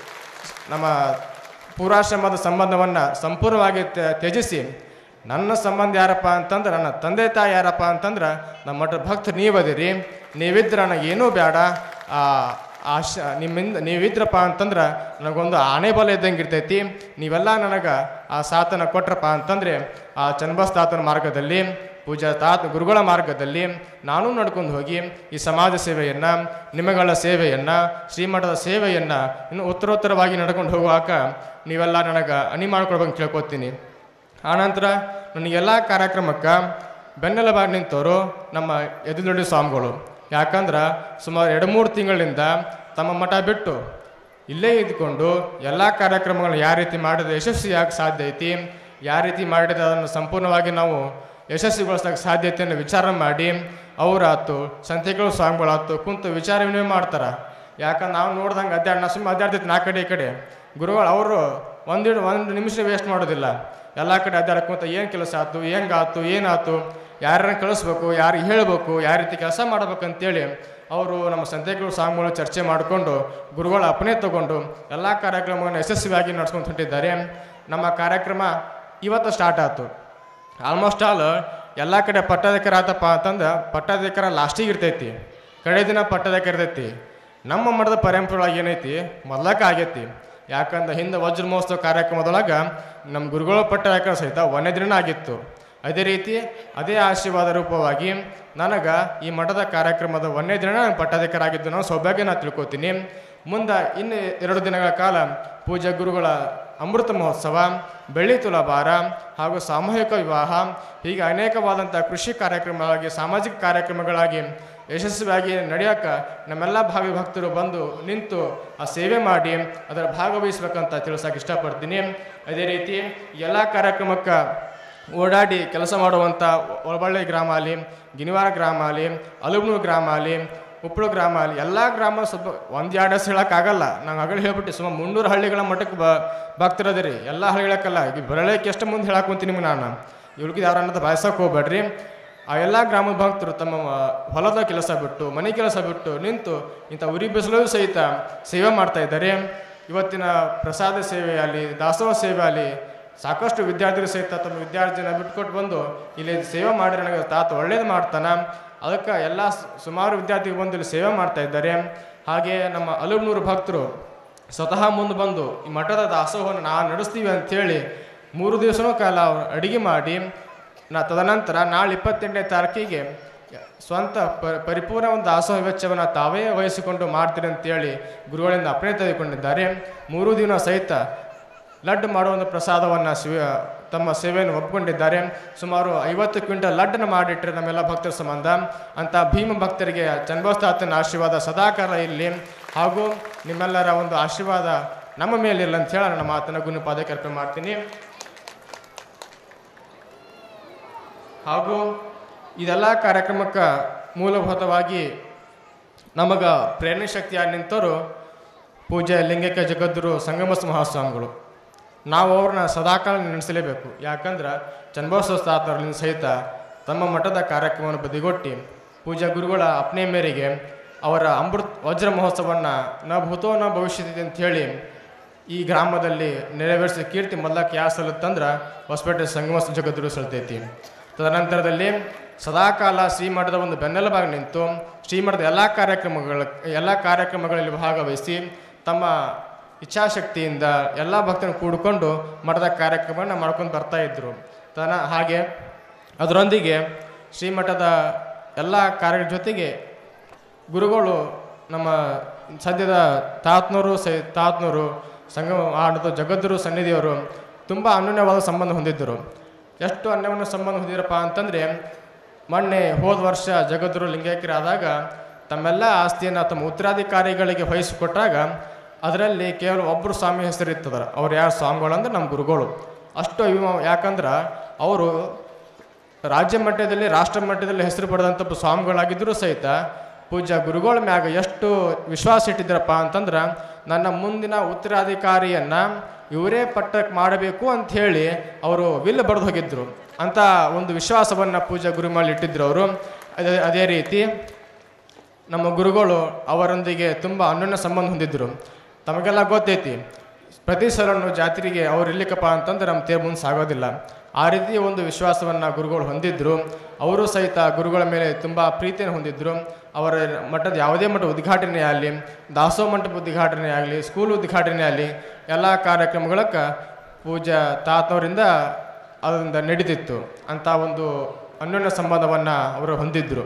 ನಮ್ಮ ಪೂರ್ವಾಶ್ರಮದ ಸಂಬಂಧವನ್ನು ಸಂಪೂರ್ಣವಾಗಿ ತ್ಯ- ತ್ಯಜಿಸಿ ನನ್ನ ಸಂಬಂಧ ಯಾರಪ್ಪ ಅಂತಂದ್ರೆ ನನ್ನ ತಂದೆ ತಾಯಿ ಯಾರಪ್ಪ ಅಂತಂದ್ರೆ ನಮ್ಮ ಮಠದ ಭಕ್ತರು ನೀವದಿರಿ ನೀವಿದ್ರೆ ನನಗೇನೂ ಬೇಡ ಆ ಆಶ ನಿಮ್ಮಿಂದ ನೀವಿದ್ರಪ್ಪ ಅಂತಂದ್ರೆ ನನಗೊಂದು ಆಣೆ ಬಲ ಇದ್ದಂಗೆ ಇರ್ತೈತಿ ನೀವೆಲ್ಲ ನನಗೆ ಆ ಸಾಥನ ಕೊಟ್ರಪ್ಪ ಅಂತಂದರೆ ಆ ಚನ್ನಬಸ್ತಾತನ ಮಾರ್ಗದಲ್ಲಿ ಪೂಜಾ ತಾತ ಗುರುಗಳ ಮಾರ್ಗದಲ್ಲಿ ನಾನು ನಡ್ಕೊಂಡು ಹೋಗಿ ಈ ಸಮಾಜ ಸೇವೆಯನ್ನು ನಿಮಗಳ ಸೇವೆಯನ್ನು ಶ್ರೀಮಠದ ಸೇವೆಯನ್ನು ಇನ್ನು ಉತ್ತರೋತ್ತರವಾಗಿ ನಡ್ಕೊಂಡು ಹೋಗುವಾಗ ನೀವೆಲ್ಲ ನನಗೆ ಅಣಿ ಮಾಡ್ಕೊಳ್ಬೇಕು ಕೇಳ್ಕೊತೀನಿ ಆನಂತರ ನನಗೆಲ್ಲ ಕಾರ್ಯಕ್ರಮಕ್ಕೆ ಬೆನ್ನೆಲುಬಾಗಿ ನಿಂತವರು ನಮ್ಮ ಎದುರುಡಿ ಸ್ವಾಮಿಗಳು ಯಾಕಂದ್ರೆ ಸುಮಾರು ಎರಡು ಮೂರು ತಿಂಗಳಿಂದ ತಮ್ಮ ಮಠ ಬಿಟ್ಟು ಇಲ್ಲೇ ಇದ್ಕೊಂಡು ಎಲ್ಲ ಕಾರ್ಯಕ್ರಮಗಳನ್ನ ಯಾವ ರೀತಿ ಮಾಡಿದ್ರೆ ಯಶಸ್ವಿಯಾಗಿ ಸಾಧ್ಯ ಐತಿ ಯಾವ ರೀತಿ ಮಾಡಿದ್ರೆ ಅದನ್ನು ಸಂಪೂರ್ಣವಾಗಿ ನಾವು ಯಶಸ್ವಿಗೊಳಿಸೋಕೆ ಸಾಧ್ಯತೆಯನ್ನು ವಿಚಾರ ಮಾಡಿ ಅವರಾತು ಸಂತೆಗಳು ಸ್ವಾಮಿಗಳಾತು ಕುಂತು ವಿಚಾರ ವಿನಿಮಯ ಮಾಡ್ತಾರೆ ಯಾಕಂದ್ರೆ ನಾವು ನೋಡ್ದಂಗೆ ಅಡ್ಡಾಡ ನಾ ಸುಮ್ಮನೆ ಅಡ್ಡಾಡ್ತೈತಿ ನಾ ಕಡೆ ಈ ಕಡೆ ಗುರುಗಳು ಅವರು ಒಂದಿಡು ಒಂದು ನಿಮಿಷ ವೇಸ್ಟ್ ಮಾಡೋದಿಲ್ಲ ಎಲ್ಲ ಕಡೆ ಅಡ್ಡಾಡ್ಕೊಂತ ಏನು ಕೆಲಸ ಆಯ್ತು ಹೆಂಗಾತು ಏನಾಯ್ತು ಯಾರನ್ನ ಕಳಿಸ್ಬೇಕು ಯಾರಿಗೆ ಹೇಳಬೇಕು ಯಾವ ರೀತಿ ಕೆಲಸ ಮಾಡ್ಬೇಕಂತೇಳಿ ಅವರು ನಮ್ಮ ಸಂತೆಗಳು ಸ್ವಾಮಿಗಳು ಚರ್ಚೆ ಮಾಡಿಕೊಂಡು ಗುರುಗಳ ಅಪ್ಪನೇ ತಗೊಂಡು ಎಲ್ಲ ಕಾರ್ಯಕ್ರಮವನ್ನು ಯಶಸ್ವಿಯಾಗಿ ನಡ್ಸ್ಕೊಂಡು ಹೊಂಟಿದ್ದಾರೆ ನಮ್ಮ ಕಾರ್ಯಕ್ರಮ ಇವತ್ತು ಸ್ಟಾರ್ಟ್ ಆಯ್ತು ಆಲ್ಮೋಸ್ಟ್ ಆಲ್ ಎಲ್ಲ ಕಡೆ ಪಟ್ಟಾಧಿಕಾರ ಆತಪ್ಪ ಅಂತಂದ್ರೆ ಪಟ್ಟಾಧಿಕಾರ ಲಾಸ್ಟಿಗೆ ಇರ್ತೈತಿ ಕಡೆ ದಿನ ಪಟ್ಟಾಧಿಕಾರ ಇರ್ತೈತಿ ನಮ್ಮ ಮಠದ ಪರಂಪರೆ ಏನೈತಿ ಮೊದಲಕ್ಕೆ ಆಗೈತಿ ಯಾಕಂದ್ರೆ ಹಿಂದೆ ವಜ್ರ ಮಹೋತ್ಸವ ಕಾರ್ಯಕ್ರಮದೊಳಗೆ ನಮ್ಮ ಗುರುಗಳ ಪಟ್ಟಾಧಿಕಾರ ಸಹಿತ ಒಂದೇ ದಿನ ಆಗಿತ್ತು ಅದೇ ರೀತಿ ಅದೇ ಆಶೀರ್ವಾದ ರೂಪವಾಗಿ ನನಗೆ ಈ ಮಠದ ಕಾರ್ಯಕ್ರಮದ ಒಂದೇ ದಿನ ನಾನು ಪಟ್ಟಾಧಿಕಾರ ಆಗಿದ್ದು ನಾನು ಸೌಭಾಗ್ಯ ನಾನು ತಿಳ್ಕೊತೀನಿ ಮುಂದೆ ಇನ್ನು ಎರಡು ದಿನಗಳ ಕಾಲ ಪೂಜಾ ಗುರುಗಳ ಅಮೃತ ಮಹೋತ್ಸವ ಬೆಳ್ಳಿ ತುಲಾಭಾರ ಹಾಗೂ ಸಾಮೂಹಿಕ ವಿವಾಹ ಹೀಗೆ ಅನೇಕವಾದಂಥ ಕೃಷಿ ಕಾರ್ಯಕ್ರಮಗಳಾಗಿ ಸಾಮಾಜಿಕ ಕಾರ್ಯಕ್ರಮಗಳಾಗಿ ಯಶಸ್ವಿಯಾಗಿ ನಡೆಯೋಕೆ ನಮ್ಮೆಲ್ಲ ಭಾವಿ ಭಕ್ತರು ಬಂದು ನಿಂತು ಆ ಸೇವೆ ಮಾಡಿ ಅದರ ಭಾಗವಹಿಸ್ಬೇಕಂತ ತಿಳ್ಸಕ್ಕೆ ಇಷ್ಟಪಡ್ತೀನಿ ಅದೇ ರೀತಿ ಎಲ್ಲ ಕಾರ್ಯಕ್ರಮಕ್ಕೆ ಓಡಾಡಿ ಕೆಲಸ ಮಾಡುವಂಥ ಒಳಬಳ್ಳಿ ಗ್ರಾಮ ಆಗಲಿ ಗಿನಿವಾರ ಗ್ರಾಮ ಆಗಲಿ ಅಲುಬ್ನೂರು ಗ್ರಾಮ ಆಗಲಿ ಉಪ್ಪಳು ಗ್ರಾಮ ಆಗಲಿ ಎಲ್ಲ ಗ್ರಾಮ ಸ್ವಲ್ಪ ಒಂದು ಎರಡು ಹೆಸರು ಹೇಳೋಕ್ಕಾಗಲ್ಲ ನಂಗೆ ಆಗಲೇ ಹೇಳ್ಬಿಟ್ಟು ಸುಮ್ಮ ಮುನ್ನೂರು ಹಳ್ಳಿಗಳ ಮಟ್ಟಕ್ಕೆ ಬ ಭಕ್ತರದಿರಿ ಎಲ್ಲ ಹಳ್ಳಿಗಳಕ್ಕಲ್ಲ ಈಗ ಬರಳಕ್ಕೆ ಎಷ್ಟು ಮುಂದೆ ಹೇಳಕ್ಕೆ ನಿಮ್ಗೆ ನಾನು ಇವ್ರಿಗೆ ಯಾರು ಅನ್ನೋದು ಬಾಯ್ಸಕ್ಕೆ ಹೋಗ್ಬೇಡ್ರಿ ಆ ಎಲ್ಲ ಗ್ರಾಮದ ಭಕ್ತರು ತಮ್ಮ ಮ- ಹೊಲದ ಕೆಲಸ ಬಿಟ್ಟು ಮನೆ ಕೆಲಸ ಬಿಟ್ಟು ನಿಂತು ಇಂಥ ಉರಿ ಬಿಸಿಲು ಸಹಿತ ಸೇವೆ ಮಾಡ್ತಾ ಇದ್ದಾರೆ ಇವತ್ತಿನ ಪ್ರಸಾದ ಸೇವೆ ಆಗಲಿ ದಾಸೋಹ ಸೇವೆ ಆಗಲಿ ಸಾಕಷ್ಟು ವಿದ್ಯಾರ್ಥಿಗಳು ಸಹಿತ ತಮ್ಮ ವಿದ್ಯಾರ್ಥಿನ ಬಿಟ್ಕೊಟ್ಟು ಬಂದು ಇಲ್ಲಿ ಸೇವೆ ಮಾಡಿ ನನಗೆ ತಾತ ಒಳ್ಳೇದು ಮಾಡ್ತಾನೆ ಅದಕ್ಕೆ ಎಲ್ಲ ಸ್- ಸುಮಾರು ವಿದ್ಯಾರ್ಥಿಗಳು ಬಂದು ಇಲ್ಲಿ ಸೇವೆ ಮಾಡ್ತಾ ಇದ್ದಾರೆ ಹಾಗೆ ನಮ್ಮ ಅಲುಬ್ನೂರು ಭಕ್ತರು ಸ್ವತಃ ಮುಂದೆ ಬಂದು ಈ ಮಠದ ದಾಸೋಹವನ್ನು ನಾವು ನಡೆಸ್ತೀವಿ ಅಂಥೇಳಿ ಮೂರು ದಿವಸನೂ ಕಾಲ ಅವ್ರು ಅಡಿಗೆ ಮಾಡಿ ನಾ ತದನಂತರ ನಾಳೆ ಇಪ್ಪತ್ತೆಂಟನೇ ತಾರೀಕಿಗೆ ಸ್ವಂತ ಪ ಪರಿಪೂರ್ಣ ಒಂದು ದಾಸೋಹ ವೆಚ್ಚವನ್ನು ತಾವೇ ವಹಿಸಿಕೊಂಡು ಮಾಡ್ತೀರಿ ಅಂತೇಳಿ ಗುರುಗಳಿಂದ ಅಪ್ಪಣೆ ತೆಗೆದುಕೊಂಡಿದ್ದಾರೆ ಮೂರು ದಿನ ಸಹಿತ ಲಡ್ಡು ಮಾಡುವ ಒಂದು ಪ್ರಸಾದವನ್ನು ಶಿವ ತಮ್ಮ ಸೇವೆಯನ್ನು ಒಪ್ಪಿಕೊಂಡಿದ್ದಾರೆ ಸುಮಾರು ಐವತ್ತು ಕ್ವಿಂಟಲ್ ಲಡ್ಡನ್ನು ಮಾಡಿಟ್ಟರೆ ನಮ್ಮೆಲ್ಲ ಭಕ್ತರ ಸಂಬಂಧ ಅಂತ ಭೀಮ ಭಕ್ತರಿಗೆ ಚನ್ನಬಸ್ತಾತನ ಆಶೀರ್ವಾದ ಸದಾಕಾಲ ಇರಲಿ ಹಾಗೂ ನಿಮ್ಮೆಲ್ಲರ ಒಂದು ಆಶೀರ್ವಾದ ನಮ್ಮ ಮೇಲೆ ಇರಲಿ ಅಂತ ಹೇಳಿ ನನ್ನ ಮಾತನ್ನು ಗುಣಪಾದಕ್ಕೆ ಅರ್ಪಣೆ ಮಾಡ್ತೀನಿ ಹಾಗೂ ಇದೆಲ್ಲ ಕಾರ್ಯಕ್ರಮಕ್ಕೆ ಮೂಲಭೂತವಾಗಿ ನಮಗ ಪ್ರೇರಣೆ ಶಕ್ತಿಯಾಗಿ ನಿಂತವರು ಪೂಜ್ಯ ಲಿಂಗೈಕ್ಯ ಜಗದ್ಗುರು ಸಂಗಮಸ್ ಮಹಾಸ್ವಾಮಿಗಳು ನಾವು ಅವ್ರನ್ನ ಸದಾಕಾಲ ನೆನೆಸಲೇಬೇಕು ಯಾಕಂದ್ರೆ ಚನ್ನಬಸವ ಸ್ಥಾಪನರಿಂದ ಸಹಿತ ತಮ್ಮ ಮಠದ ಕಾರ್ಯಕ್ರಮವನ್ನು ಬದಿಗೊಟ್ಟಿ ಪೂಜ್ಯ ಗುರುಗಳ ಅಪ್ನೆ ಮೇರೆಗೆ ಅವರ ಅಮೃತ್ ವಜ್ರ ಮಹೋತ್ಸವವನ್ನು ನ ಭೂತೋ ನ ಭವಿಷ್ಯತಿ ಅಂತ ಹೇಳಿ ಈ ಗ್ರಾಮದಲ್ಲಿ ನೆರವೇರಿಸಿದ ಕೀರ್ತಿ ಮೊದಲಕ್ಕೆ ಯಾವ ಸಲ್ಲತ್ತಂದ್ರೆ ಹೊಸಪೇಟೆ ಸಂಗಮ ಜಗದ್ಗುರು ಸಲ್ತೈತಿ ತದನಂತರದಲ್ಲಿ ಸದಾಕಾಲ ಶ್ರೀಮಠದ ಒಂದು ಬೆನ್ನೆಲುಬಾಗಿ ನಿಂತು ಶ್ರೀಮಠದ ಎಲ್ಲ ಕಾರ್ಯಕ್ರಮಗಳ ಎಲ್ಲ ಕಾರ್ಯಕ್ರಮಗಳಲ್ಲಿ ಭಾಗವಹಿಸಿ ತಮ್ಮ ಇಚ್ಛಾಶಕ್ತಿಯಿಂದ ಎಲ್ಲ ಭಕ್ತರನ್ನು ಕೂಡಿಕೊಂಡು ಮಠದ ಕಾರ್ಯಕ್ರಮವನ್ನು ಮಾಡ್ಕೊಂಡು ಬರ್ತಾ ಇದ್ದರು ತನ ಹಾಗೆ ಅದರೊಂದಿಗೆ ಶ್ರೀಮಠದ ಎಲ್ಲ ಕಾರ್ಯ ಜೊತೆಗೆ ಗುರುಗಳು ನಮ್ಮ ಸದ್ಯದ ತಾತ್ನೂರು ಸೈ ತಾತ್ನೂರು ಸಂಗಮ ಆಡದ ಜಗದ್ಗುರು ಸನ್ನಿಧಿಯವರು ತುಂಬ ಅನ್ಯೋನ್ಯವಾದ ಸಂಬಂಧ ಹೊಂದಿದ್ದರು ಎಷ್ಟು ಅನ್ಯೋನ್ಯ ಸಂಬಂಧ ಹೊಂದಿರಪ್ಪ ಅಂತಂದರೆ ಮೊನ್ನೆ ಹೋದ ವರ್ಷ ಜಗದ್ಗುರು ಲಿಂಗೈಕ್ಯರಾದಾಗ ತಮ್ಮೆಲ್ಲ ಆಸ್ತಿಯನ್ನು ತಮ್ಮ ಉತ್ತರಾಧಿಕಾರಿಗಳಿಗೆ ವಹಿಸಿಕೊಟ್ಟಾಗ ಅದರಲ್ಲಿ ಕೇವಲ ಒಬ್ಬರು ಸ್ವಾಮಿ ಹೆಸರಿರ್ತದ ಅವ್ರು ಯಾರು ಸ್ವಾಮಿಗಳು ಅಂದ್ರೆ ನಮ್ಮ ಗುರುಗಳು ಅಷ್ಟು ಅಭಿಮಾನ ಯಾಕಂದ್ರೆ ಅವರು ರಾಜ್ಯ ಮಟ್ಟದಲ್ಲಿ ರಾಷ್ಟ್ರ ಮಟ್ಟದಲ್ಲಿ ಹೆಸರು ಪಡೆದಂಥ ಒಬ್ಬ ಸ್ವಾಮಿಗಳಾಗಿದ್ದರೂ ಸಹಿತ ಪೂಜ್ಯ ಗುರುಗಳ ಮ್ಯಾಗ ಎಷ್ಟು ವಿಶ್ವಾಸ ಇಟ್ಟಿದ್ರಪ್ಪ ಅಂತಂದ್ರೆ ನನ್ನ ಮುಂದಿನ ಉತ್ತರಾಧಿಕಾರಿಯನ್ನ ಇವರೇ ಪಟ್ಟಕ್ಕೆ ಮಾಡಬೇಕು ಅಂತ ಹೇಳಿ ಅವರು ವಿಲ್ ಬರೆದು ಹೋಗಿದ್ರು ಅಂತ ಒಂದು ವಿಶ್ವಾಸವನ್ನು ಪೂಜ್ಯ ಗುರು ಮೇಲೆ ಇಟ್ಟಿದ್ರು ಅವರು ಅದೇ ಅದೇ ರೀತಿ ನಮ್ಮ ಗುರುಗಳು ಅವರೊಂದಿಗೆ ತುಂಬ ಅನ್ಯೋನ್ಯ ಸಂಬಂಧ ಹೊಂದಿದ್ದರು ತಮಗೆಲ್ಲ ಗೊತ್ತೈತಿ ಪ್ರತಿ ಸಲನು ಜಾತ್ರೆಗೆ ಅವ್ರು ಇರ್ಲಿಕ್ಕಪ್ಪ ಅಂತಂದ್ರೆ ನಮ್ಮ ತೇರು ಮುಂದೆ ಸಾಗೋದಿಲ್ಲ ಆ ರೀತಿ ಒಂದು ವಿಶ್ವಾಸವನ್ನು ಗುರುಗಳು ಹೊಂದಿದ್ರು ಅವರು ಸಹಿತ ಗುರುಗಳ ಮೇಲೆ ತುಂಬ ಪ್ರೀತಿಯನ್ನು ಹೊಂದಿದ್ರು ಅವರ ಮಠದ ಯಾವುದೇ ಮಠ ಉದ್ಘಾಟನೆ ಆಗಲಿ ದಾಸೋಹ ಮಂಟಪ ಉದ್ಘಾಟನೆ ಆಗಲಿ ಸ್ಕೂಲ್ ಉದ್ಘಾಟನೆ ಆಗಲಿ ಎಲ್ಲ ಕಾರ್ಯಕ್ರಮಗಳಕ್ಕೆ ಪೂಜಾ ತಾತನವರಿಂದ ಅದರಿಂದ ನಡೀತಿತ್ತು ಅಂತ ಒಂದು ಅನ್ಯೋನ್ಯ ಸಂಬಂಧವನ್ನು ಅವರು ಹೊಂದಿದ್ರು